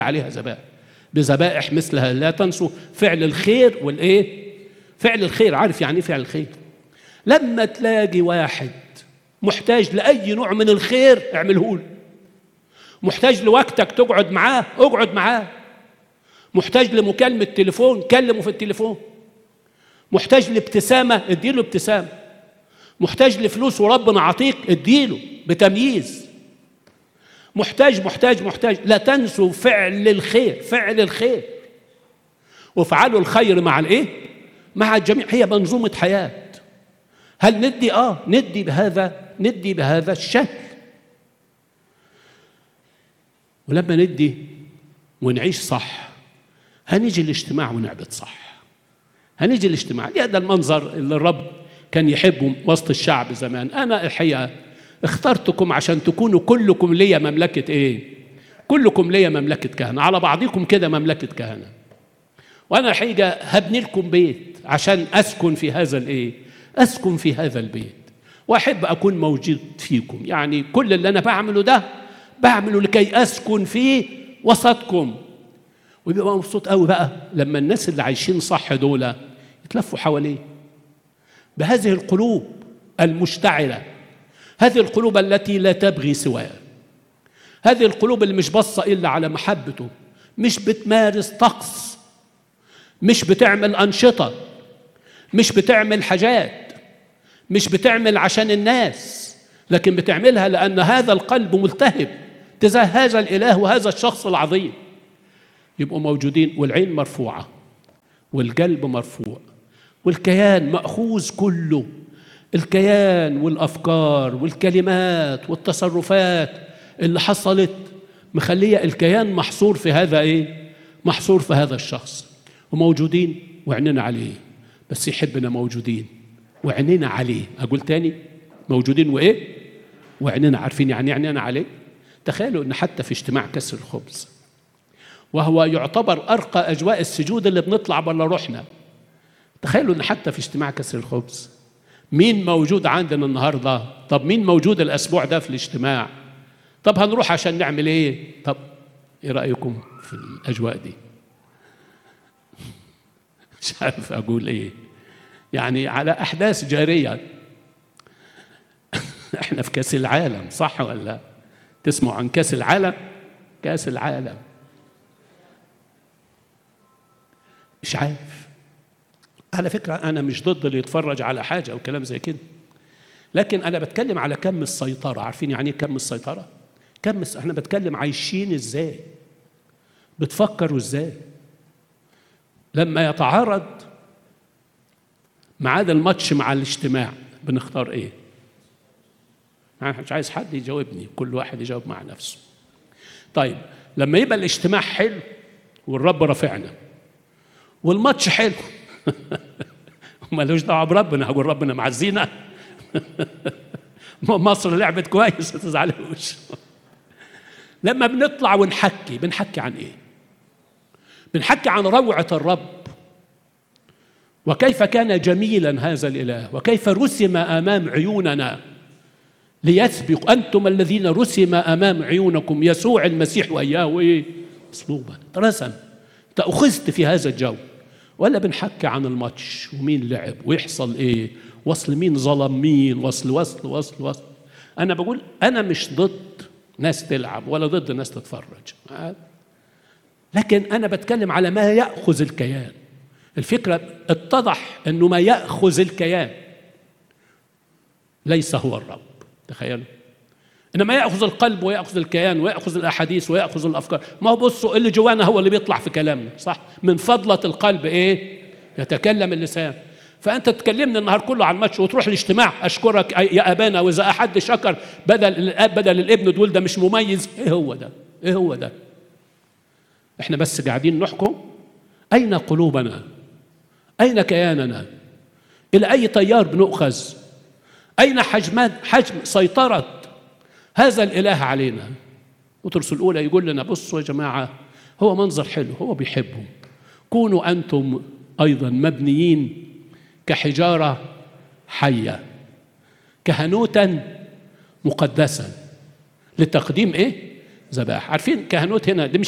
عليها ذبائح بذبائح مثلها لا تنسوا فعل الخير والايه فعل الخير عارف يعني ايه فعل الخير لما تلاقي واحد محتاج لاي نوع من الخير اعمله له محتاج لوقتك تقعد معاه اقعد معاه محتاج لمكالمه تليفون كلمه في التليفون محتاج لابتسامه اديله ابتسامه محتاج لفلوس وربنا عطيك اديله بتمييز محتاج محتاج محتاج لا تنسوا فعل الخير فعل الخير وافعلوا الخير مع الايه مع الجميع هي منظومه حياه هل ندي اه ندي بهذا ندي بهذا الشكل ولما ندي ونعيش صح هنيجي الاجتماع ونعبد صح هنيجي الاجتماع ده المنظر اللي الرب كان يحبه وسط الشعب زمان انا الحقيقه اخترتكم عشان تكونوا كلكم ليا مملكه ايه كلكم ليا مملكه كهنه على بعضكم كده مملكه كهنه وانا الحقيقه هبني لكم بيت عشان اسكن في هذا الايه اسكن في هذا البيت واحب اكون موجود فيكم يعني كل اللي انا بعمله ده بعمله لكي اسكن في وسطكم ويبقى مبسوط قوي بقى لما الناس اللي عايشين صح دول يتلفوا حواليه بهذه القلوب المشتعله هذه القلوب التي لا تبغي سواه هذه القلوب اللي مش باصه الا على محبته مش بتمارس طقس مش بتعمل انشطه مش بتعمل حاجات مش بتعمل عشان الناس لكن بتعملها لان هذا القلب ملتهب تجاه هذا الاله وهذا الشخص العظيم يبقوا موجودين والعين مرفوعه والقلب مرفوع والكيان ماخوذ كله الكيان والافكار والكلمات والتصرفات اللي حصلت مخليه الكيان محصور في هذا ايه محصور في هذا الشخص وموجودين وعيننا عليه بس يحبنا موجودين وعيننا عليه اقول تاني موجودين وايه وعيننا عارفين يعني عيننا عليه تخيلوا ان حتى في اجتماع كسر الخبز وهو يعتبر ارقى اجواء السجود اللي بنطلع بره روحنا تخيلوا ان حتى في اجتماع كسر الخبز مين موجود عندنا النهارده طب مين موجود الاسبوع ده في الاجتماع طب هنروح عشان نعمل ايه طب ايه رايكم في الاجواء دي مش عارف اقول ايه يعني على احداث جاريه احنا في كاس العالم صح ولا لا تسمعوا عن كاس العالم كاس العالم مش عارف على فكرة أنا مش ضد اللي يتفرج على حاجة أو كلام زي كده لكن أنا بتكلم على كم السيطرة عارفين يعني إيه كم السيطرة؟ كم الس... احنا بتكلم عايشين ازاي؟ بتفكروا ازاي؟ لما يتعارض ميعاد الماتش مع الاجتماع بنختار ايه؟ أنا مش عايز حد يجاوبني كل واحد يجاوب مع نفسه طيب لما يبقى الاجتماع حلو والرب رافعنا والماتش حلو ملوش دعوه بربنا هقول ربنا معزينا مصر لعبت كويس ما تزعلوش لما بنطلع ونحكي بنحكي عن ايه بنحكي عن روعه الرب وكيف كان جميلا هذا الاله وكيف رسم امام عيوننا ليسبق انتم الذين رسم امام عيونكم يسوع المسيح واياه ايه مصلوبا رسم انت اخذت في هذا الجو ولا بنحكي عن الماتش ومين لعب ويحصل ايه وصل مين ظلم مين وصل وصل وصل وصل انا بقول انا مش ضد ناس تلعب ولا ضد ناس تتفرج لكن انا بتكلم على ما ياخذ الكيان الفكره اتضح انه ما ياخذ الكيان ليس هو الرب تخيلوا انما ياخذ القلب وياخذ الكيان وياخذ الاحاديث وياخذ الافكار ما هو بصوا اللي جوانا هو اللي بيطلع في كلامنا صح من فضله القلب ايه يتكلم اللسان فانت تكلمني النهار كله عن الماتش وتروح الاجتماع اشكرك يا ابانا واذا احد شكر بدل الاب بدل الابن تقول ده مش مميز ايه هو ده ايه هو ده احنا بس قاعدين نحكم اين قلوبنا اين كياننا الى اي تيار بنؤخذ اين حجمات حجم سيطره هذا الاله علينا بطرس الاولى يقول لنا بصوا يا جماعه هو منظر حلو هو بيحبهم كونوا انتم ايضا مبنيين كحجاره حيه كهنوتا مقدسا لتقديم ايه ذبائح عارفين كهنوت هنا دي مش